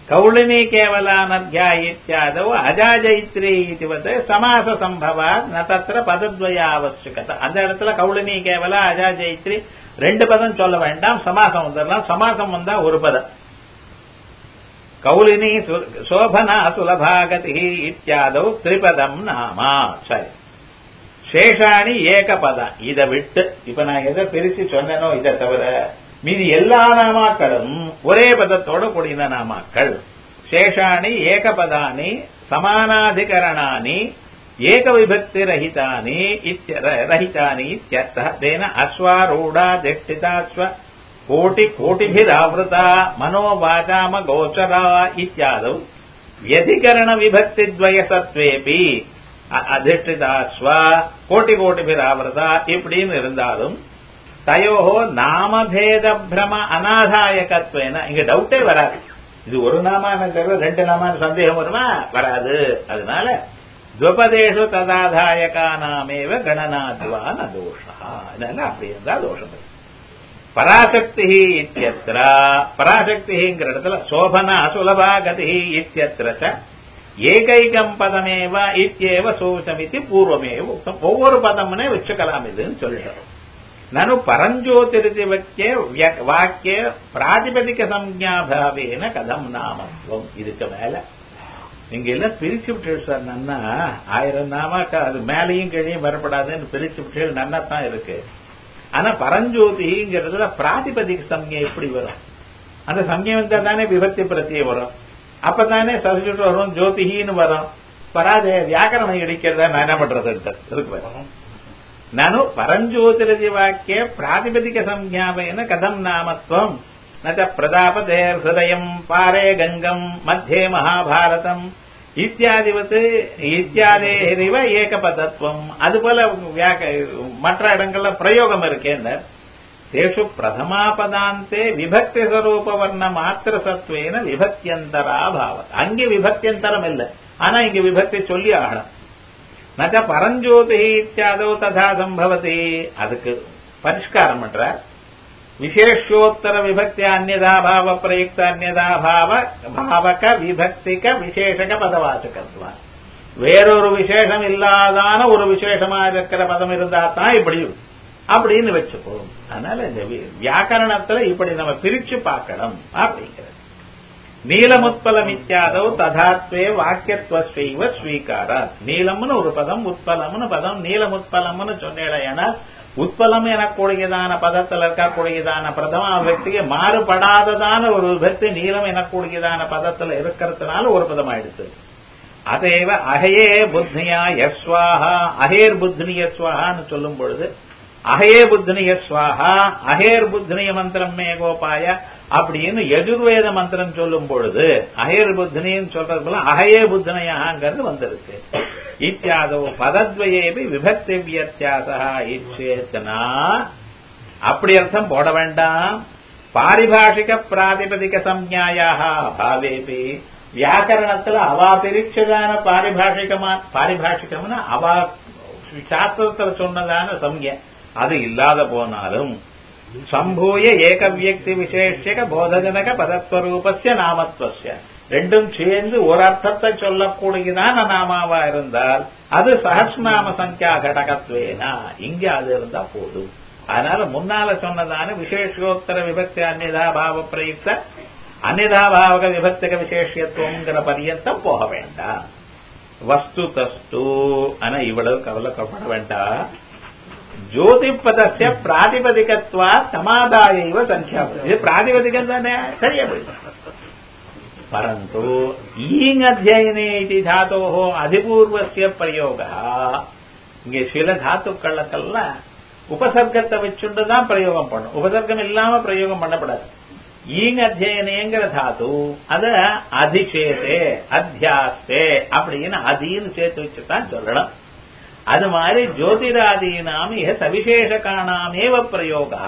கௌளினி கேவலானத்யா இத்தியாதோ அஜாஜைத்ரி இதுவது சமாச சம்பவாத் ந தத்திர பதத்வய அவசியகத அந்த இடத்துல கௌளினி கேவலா அஜாஜைத்ரி ரெண்டு பதம் சொல்ல வேண்டாம் சமாசம் வந்துடலாம் சமாசம் வந்தா ஒரு பதம் கௌலினி சோபனா சுலபாகதி இத்தியாதோ திரிபதம் நாமா சரி சேஷாணி ஏகபதம் இதை விட்டு இப்ப நான் எதை பிரிச்சு சொன்னேனோ இதை தவிர மீதி எல்லா நாமாக்களும் ஒரே பதத்தோட கூடின நாமாக்கள் சேஷாணி ஏகபதானி சமானாதிகரணானி ஏக விபக்தி ரஹிதானி ரஹிதானி இत्यर्थः तेन अश्वारूढा दिष्टिताश्व कोटि कोटिभिरावृता मनोवाचाम गोचरा इत्यादौ व्यधिकरण विभक्तिद्वयसत्वेपि அதிஷ்டிதாஸ்வ கோட்டி கோட்டிபிராவிரதா இப்படின்னு இருந்தாலும் தயோஹோ நாமபேத பிரம அநாதாயகத்வேன இங்க டவுட்டே வராது இது ஒரு நாமான தவிர ரெண்டு நாமான சந்தேகம் வருமா வராது அதனால துவபதேஷு ததாதாயகானாமேவ கணனாத்வான தோஷா இதெல்லாம் அப்படி இருந்தா தோஷம் இருக்கு பராசக்தி இத்தியத்திர பராசக்திங்கிற இடத்துல சோபனா சுலபா கதி இத்தியத்திர ஏகைகம் பதமேவ இத்தியேவ சோசமிதி பூர்வமேவ உக்தம் ஒவ்வொரு பதம்னே வச்சுக்கலாம் இதுன்னு சொல்லிட்டோம் நனு பரஞ்சோதிருதி வாக்கிய வாக்கிய பிராதிபதிக சம்ஞாபாவேன கதம் நாமத்துவம் இதுக்கு மேல நீங்க எல்லாம் பிரிச்சு விட்டு சார் நன்னா ஆயிரம் நாமாக்கா அது மேலையும் கீழையும் வரப்படாதுன்னு பிரிச்சு விட்டு நன்னா தான் இருக்கு ஆனா பரஞ்சோதிங்கிறதுல பிராதிபதிக சம்ஞை எப்படி வரும் அந்த சம்ஞை வந்தா தானே விபக்தி பிரத்தியம் வரும் அப்பதானே சப்ஸ்டியூட் வரும் ஜோதிஹின்னு வரும் வராதே வியாக்கரணம் இடிக்கிறதா நான் என்ன பண்றது இருக்கு நனு பரஞ்சோதிரதி வாக்கிய பிராதிபதிக சம்ஞாபேன கதம் நாமத்வம் ந பிரதாபதேர் ஹிருதயம் பாரே கங்கம் மத்தியே மகாபாரதம் இத்தியாதிவத் இத்தியாதேரிவ ஏகபதத்துவம் அதுபோல மற்ற இடங்கள்ல பிரயோகம் இருக்கேன் தேஷு பிரதமாபதாந்தே விபக்தி ஸ்வரூப வர்ண மாத்திர சத்வேன விபக்தியந்தரா பாவம் அங்கே விபக்தியந்தரம் இல்லை ஆனா இங்க விபக்தி சொல்லி ஆகணும் நச்ச பரஞ்சோதி இத்தியாதோ ததா சம்பவதி அதுக்கு பரிஷ்காரம் பண்ற விசேஷோத்தர விபக்தி அந்நதா பாவ பிரயுக்த அந்நதா பாவ பாவக விபக்திக விசேஷக பதவாச்சகத்துவம் வேறொரு விசேஷம் இல்லாதான ஒரு விசேஷமா இருக்கிற பதம் இருந்தா தான் இப்படி அப்படின்னு வச்சுப்போம் அதனால இந்த வியாக்கரணத்துல இப்படி நம்ம பிரிச்சு பார்க்கணும் அப்படிங்கிறது நீலமுத்பலம் இத்தியாதோ ததாத்வே வாக்கியத்துவ ஸ்வீகாரா நீலம்னு ஒரு பதம் உத்பலம்னு பதம் நீலமுத்பலம்னு சொன்னேன் உத்பலம் எனக்கூடியதான பதத்தில் இருக்கக்கூடியதான பிரதம விபக்திக்கு மாறுபடாததான ஒரு விபக்தி நீளம் எனக்கூடியதான பதத்தில் இருக்கிறதுனால ஒரு பதம் ஆயிடுச்சு அதேவ அகையே புத்னியா யஸ்வாஹா அகேர் புத்னிய ஸ்வாஹான்னு சொல்லும் பொழுது அகையே புத்னிய ஸ்வாஹா அகேர் புத்னிய மந்திரம் மே கோபாய அப்படின்னு எதிர்வேத மந்திரம் சொல்லும் பொழுது அகேர் புத்னின்னு சொல்றது போல அகையே புத்னயாங்கிறது வந்திருக்கு இத்தியாதோ பதத்வயேபி விபக்தி வியத்தியாசா இச்சேத்தனா அப்படி அர்த்தம் போட வேண்டாம் பாரிபாஷிக பிராதிபதிக சம்ஞாயாக பாவேபி வியாக்கரணத்துல அவா பிரிச்சதான பாரிபாஷிகமா பாரிபாஷிகம்னா அவா சாஸ்திரத்துல சொன்னதான சம்ய அது இல்லாத போனாலும் சம்பூய ஏக வியக்தி விசேஷக போதஜனக பதத்வரூபஸ்ய நாமத்வஸ்ய ரெண்டும் சேர்ந்து ஒரு அர்த்தத்தை சொல்லக்கூடியதான நாமாவா இருந்தால் அது சஹஸ்நாம சங்கியா கடகத்வேனா இங்க அது இருந்தா போதும் அதனால முன்னால சொன்னதான விசேஷோத்தர விபக்தி அந்நிதா பாவ பிரயுக்த அந்நிதா பாவக விபக்திக விசேஷத்துவங்கிற பரியந்தம் போக வேண்டாம் வஸ்து தஸ்து ஆனா இவ்வளவு கவலைப்பட வேண்டாம் ஜோதிபதஸ்ய பிராதிபதிகத்வா சமாதாய இவ சங்கியா இது பிராதிபதிகம் தானே சரியா போயிடும் परन्तु ईङ् அத்தியனே இது தாத்தோ அதிபூர்வசிய பிரயோக இங்கே சில தாத்துக்களுக்கெல்லாம் உபசர்க்கத்தை வச்சுட்டு தான் பிரயோகம் பண்ணும் உபசர்க்கம் இல்லாம பிரயோகம் பண்ணப்படாது ஈங் அத்தியனேங்கிற தாத்து அத அதிசேதே அத்தியாஸ்தே அப்படின்னு அதின்னு சேர்த்து வச்சுதான் சொல்லணும் அது மாதிரி ஜோதிராதீனாம் இக சவிசேஷகானாமேவ பிரயோகா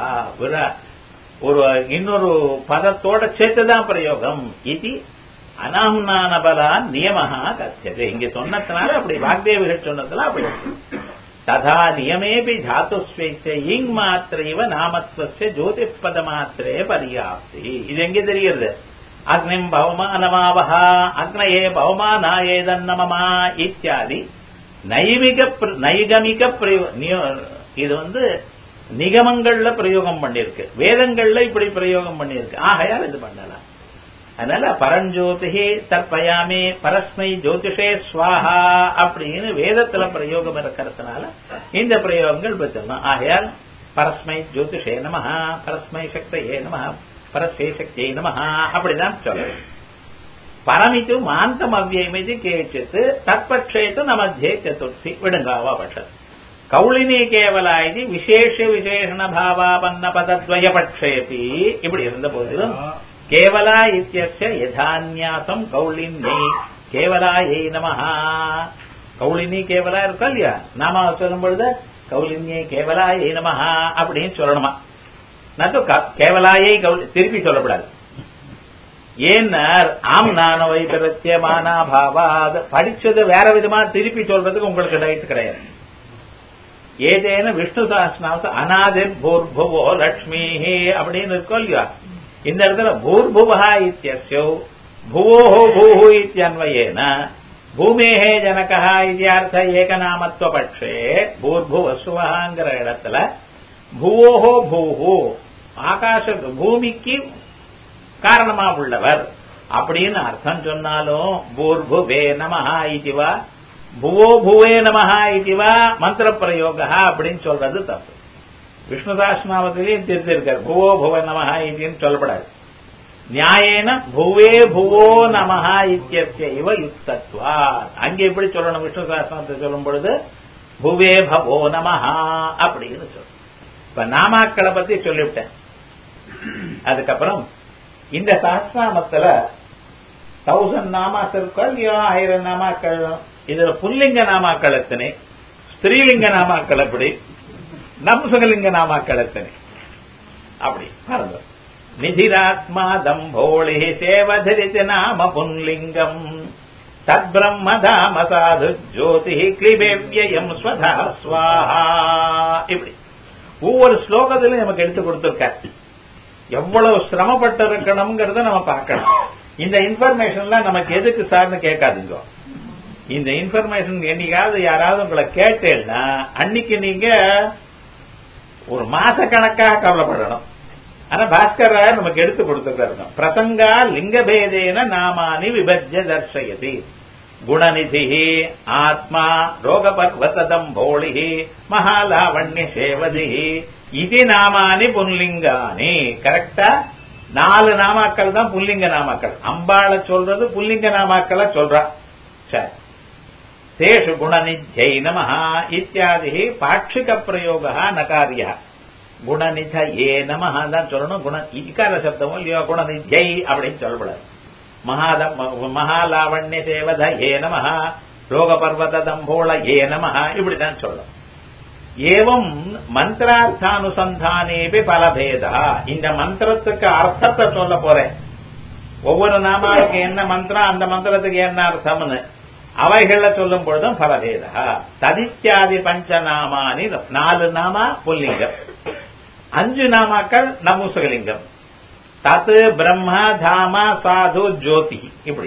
ஒரு இன்னொரு பதத்தோட சேர்த்துதான் பிரயோகம் இது அனாம்னான பலா நியமஹா கத்தியது இங்க சொன்னதுனால அப்படி வாக்தேவிகள் சொன்னதுல அப்படி ததா நியமேபி தாத்துஸ்வைச்ச இங் மாத்திரைவ நாமத்துவச ஜோதிப்பத மாத்திரே பரியாப்தி இது எங்க தெரிகிறது அக்னிம் பவமானமாவஹ அக்னயே பவமானாயேதன்னமமா இத்தியாதி நைமிக பிர- நைகமிக பிரயோ- நியோ- இது வந்து நிகமங்கள்ல பிரயோகம் பண்ணிருக்கு வேதங்கள்ல இப்படி பிரயோகம் பண்ணிருக்கு ஆகையால் இது பண்ணலாம் அதனால பரஞ்சோதிகி தற்பயாமி பரஸ்மை ஜோதிஷே ஸ்வாஹா அப்படின்னு வேதத்துல பிரயோகம் இருக்கிறதுனால இந்த பிரயோகங்கள் வச்சிருந்தோம் ஆகையால் பரஸ்மை ஜோதிஷே நமஹ பரஸ்மை சக்தியே நமஹ பரஸ்மை சக்தியை நமஹ அப்படிதான் சொல்லணும் பரமித்து மாந்தம் அவ்யயமிதி கேச்சித் தற்பட்சேத்து நமத்தியே சதுர்த்தி விடுங்காவா பட்சத் கௌளினி கேவலா இது விசேஷ விசேஷண பாவாபன்ன பதத்வய பட்சேபி இப்படி இருந்த போதிலும் கேவலா இத்தியஸ்ய யதான்யாசம் கௌளினி கேவலாயை நமஹ கௌளினி கேவலா இருக்கா இல்லையா நாம சொல்லும் பொழுது கௌலினியை கேவலாயை நமஹ அப்படின்னு சொல்லணுமா நான் கேவலாயை கௌலி திருப்பி சொல்லக்கூடாது ஏன்னார் ஆம் நான வைபரத்தியமானா பாவாத் படிச்சது வேற விதமா திருப்பி சொல்றதுக்கு உங்களுக்கு ரைட் கிடையாது ஏதேன விஷ்ணு சாஸ்திரநாமத்தை அநாதிர் பூர்புவோ லக்ஷ்மி அப்படின்னு இருக்கோ இல்லையா இந்த இடத்துல பூர்புவா இத்தியஸ்யோ புவோஹோ பூஹு இத்தியன்வயேன பூமேஹே ஜனகா இத்தியார்த்த ஏகநாமத்துவ பட்சே பூர்புவசுவங்கிற இடத்துல புவோஹோ பூஹு ஆகாச பூமிக்கு காரணமா உள்ளவர் அப்படின்னு அர்த்தம் சொன்னாலும் பூர்புவே நமஹா இதுவா புவோ புவே நமஹா இதுவா மந்திர பிரயோக அப்படின்னு சொல்றது தப்பு விஷ்ணுதாஸ்நாமத்திலையும் திருத்திருக்கார் புவோ புவ நமஹா இதுன்னு சொல்லப்படாது நியாயேன புவே புவோ நமஹா இத்தியஸ்ய இவ யுக்தத்வா அங்கே எப்படி சொல்லணும் விஷ்ணு சாஸ்திரத்தை சொல்லும் பொழுது புவே பவோ நமஹா அப்படின்னு சொல்லணும் இப்ப நாமாக்களை பத்தி சொல்லிவிட்டேன் அதுக்கப்புறம் இந்த சாஸ்திராமத்துல தௌசண்ட் நாமாக்கள் இருக்கோ இல்லையோ ஆயிரம் நாமாக்கள் இதுல புல்லிங்க நாமாக்கள் எத்தனை ஸ்திரீலிங்க நாமாக்கள் எப்படி நம்சகலிங்க நாமாக்கள் எத்தனை அப்படி பாருங்க நிதிராத்மா தம்போளி சேவதரித்து நாம புன்லிங்கம் தத்பிரம்ம தாம சாது ஜோதி கிளிபேவியம் ஸ்வதா ஸ்வாஹா இப்படி ஒவ்வொரு ஸ்லோகத்திலும் நமக்கு எடுத்து கொடுத்திருக்காரு எவ்வளவு சிரமப்பட்டு இருக்கணுங்கிறத நம்ம பார்க்கணும் இந்த இன்ஃபர்மேஷன்லாம் நமக்கு எதுக்கு சார்னு கேட்காதீங்க இந்த இன்ஃபர்மேஷன் என்னைக்காவது யாராவது உங்களை கேட்டேன்னா அன்னைக்கு நீங்க ஒரு மாச கணக்காக கவலைப்படணும் ஆனா பாஸ்கர் ராயர் நமக்கு எடுத்து கொடுத்துருக்காரு பிரசங்கா லிங்கபேதேன நாமானி விபஜ்ய தர்சயதி குணநிதி ஆத்மா ரோகபர்வதம் போளி மகாலாவண்ய சேவதி இது நாமானி புல்லிங்கானி கரெக்டா நாலு நாமாக்கள் தான் புல்லிங்க நாமாக்கள் அம்பாளை சொல்றது புல்லிங்க நாமாக்களை சொல்றா சரி தேஷு குணநித்யை நம இத்தியாதி பாட்சிக பிரயோக நகாரியா குணநித ஏ நம தான் சொல்லணும் குண இக்கார சப்தமும் இல்லையோ குணநித்யை அப்படின்னு சொல்லக்கூடாது மகாதம் மகாலாவண்ய தேவத ஏ நம ரோகபர்வத தம்போள ஏ நம இப்படிதான் சொல்லணும் ஏவம் மந்திரார்த்தானுசந்தானேபி பலபேதா இந்த மந்திரத்துக்கு அர்த்தத்தை சொல்ல போறேன் ஒவ்வொரு நாமாவுக்கு என்ன மந்திரம் அந்த மந்திரத்துக்கு என்ன அர்த்தம்னு அவைகள்ல சொல்லும் பொழுதும் பலபேதா ததித்யாதி பஞ்சநாமானி நாலு நாமா புல்லிங்கம் அஞ்சு நாமாக்கள் நமுசகலிங்கம் தத்து பிரம்ம தாம சாது ஜோதி இப்படி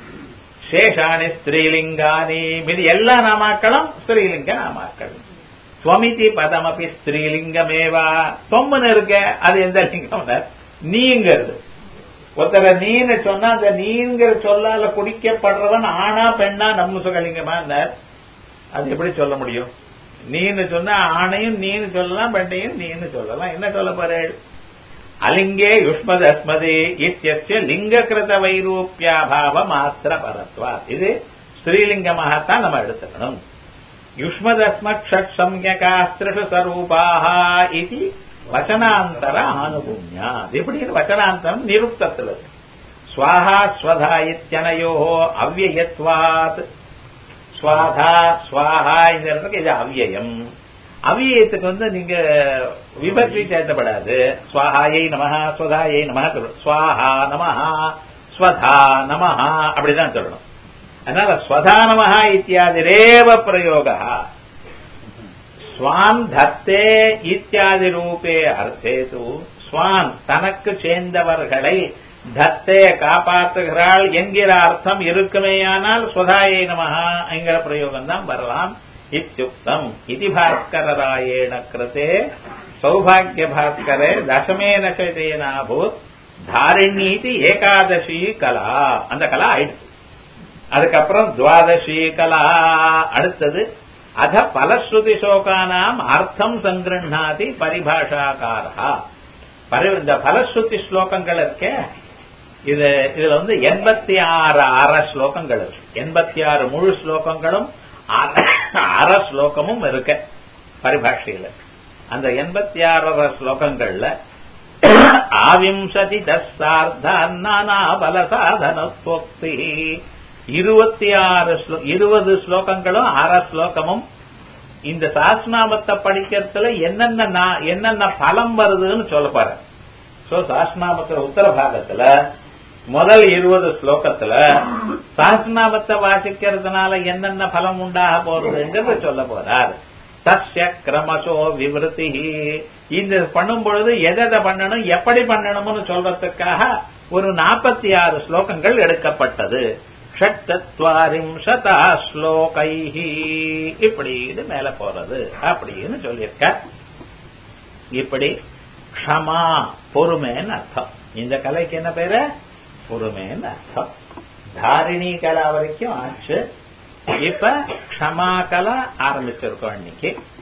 சேஷானி ஸ்திரீலிங்கானி மீது எல்லா நாமாக்களும் ஸ்திரீலிங்க நாமாக்கள் ஸ்வமிதி பதமபி ஸ்திரீலிங்கமேவா தொம்முன்னு இருக்க அது எந்த லிங்கம் நீங்கிறது ஒருத்தர நீன்னு சொன்னா அந்த நீங்கிற சொல்லால குடிக்கப்படுறவன் ஆணா பெண்ணா நம்முசகலிங்கமா அது எப்படி சொல்ல முடியும் நீன்னு சொன்னா ஆணையும் நீன்னு சொல்லலாம் பெண்ணையும் நீன்னு சொல்லலாம் என்ன சொல்ல போறேள் அலிங்கே யுஷ்மத் அஸ்மதி இத்திய லிங்க கிருத வைரூப்பியாபாவ மாத்திர பரத்வா இது ஸ்ரீலிங்கமாகத்தான் நம்ம எடுத்துக்கணும் யுஷ்மதஸ்மத் ஷட் சம்யகாஸ்திரிஷு சரூபாக இது வச்சனாந்தர ஆனுபூமியா எப்படின்னு வச்சனாந்தரம் நிருப்தத்தில் இருக்கு ஸ்வாஹா ஸ்வதா இத்தியனையோ அவ்வயத்வாத் ஸ்வாதா ஸ்வாஹா இந்த இடத்துக்கு இது அவ்யயம் அவ்யயத்துக்கு வந்து நீங்க விபக்தி சேர்த்தப்படாது ஸ்வாஹாயை நமஹா ஸ்வதாயை நமஹா சொல்லணும் ஸ்வாஹா நமஹா ஸ்வதா நமஹா அப்படிதான் சொல்லணும் அதனால ஸ்வதா நமஹா இத்தியாதி ரேவ பிரயோக ஸ்வான் தத்தே இத்தியாதி ரூபே அர்த்தேது ஸ்வான் தனக்கு சேர்ந்தவர்களை தத்தைய காப்பாற்றுகிறாள் என்கிற அர்த்தம் இருக்குமேயானால் சுதாயை நமஹா என்கிற பிரயோகம் தான் வரலாம் இத்தியுக்தம் இதி பாஸ்கரராயேண கிருத்தே சௌபாகிய பாஸ்கரே தசமேன சேனாபூத் தாரிணீதி ஏகாதசி கலா அந்த கலா ஆயிடுச்சு அதுக்கப்புறம் துவாதசி கலா அடுத்தது அத பலஸ்ருதி சோகானாம் அர்த்தம் சங்கிருண்ணாதி பரிபாஷாக்காரா பரி இந்த பலஸ்ருதி ஸ்லோகங்கள் இருக்கே இது இதுல வந்து எண்பத்தி ஆறு அற ஸ்லோகங்கள் இருக்கு எண்பத்தி ஆறு முழு ஸ்லோகங்களும் அற ஸ்லோகமும் இருக்கு பரிபாஷையில அந்த எண்பத்தி ஆறு ஸ்லோகங்கள்ல ஆவிம்சதி தசார்த்த நானா பல சாதனத்வோக்தி இருபத்தி ஆறு இருபது ஸ்லோகங்களும் அற ஸ்லோகமும் இந்த சாஸ்நாமத்தை படிக்கிறதுல என்னென்ன என்னென்ன பலம் வருதுன்னு சொல்ல பாரு சோ சாஸ்நாமத்துல உத்தர பாகத்துல முதல் இருபது ஸ்லோகத்துல சாஸ்நாமத்தை வாசிக்கிறதுனால என்னென்ன பலம் உண்டாக போறதுங்கிறத சொல்ல போறார் தஸ்ய கிரமசோ விவருத்தி இந்த பண்ணும் பொழுது எதை பண்ணணும் எப்படி பண்ணணும்னு சொல்றதுக்காக ஒரு நாற்பத்தி ஆறு ஸ்லோகங்கள் எடுக்கப்பட்டது ஷட்டத்வாரிம்சதா ஸ்லோகைஹி இப்படின்னு மேல போறது அப்படின்னு சொல்லியிருக்க இப்படி க்ஷமா பொறுமைன்னு அர்த்தம் இந்த கலைக்கு என்ன பேரு பொறுமைன்னு அர்த்தம் தாரிணி கலா வரைக்கும் ஆச்சு இப்ப க்ஷமா கலா ஆரம்பிச்சிருக்கோம் இன்னைக்கு